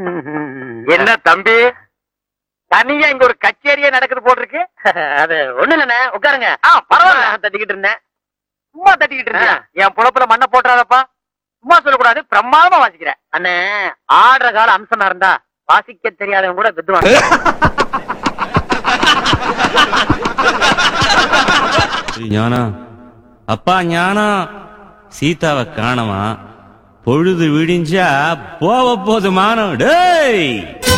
என்ன தம்பி தனியா இங்க ஒரு கச்சேரியே நடக்குது போட்டிருக்கு அது ஒண்ணு இல்லண்ணே உட்காருங்க ஆ, பரவாயில்ல. நான் தட்டிக்கிட்டு இருந்தேன் சும்மா தட்டிக்கிட்டு இருந்தேன் என் புழப்புல மண்ணை போட்டுறாதப்பா சும்மா சொல்லக்கூடாது பிரமாதமா வாசிக்கிறேன் அண்ணே ஆடுற கால அம்சமா இருந்தா வாசிக்க தெரியாதவங்க கூட வித்துவாங்க ஞானா அப்பா ஞானா சீதாவை காணமா பொழுது விடிஞ்சா போக போது மானம் டேய்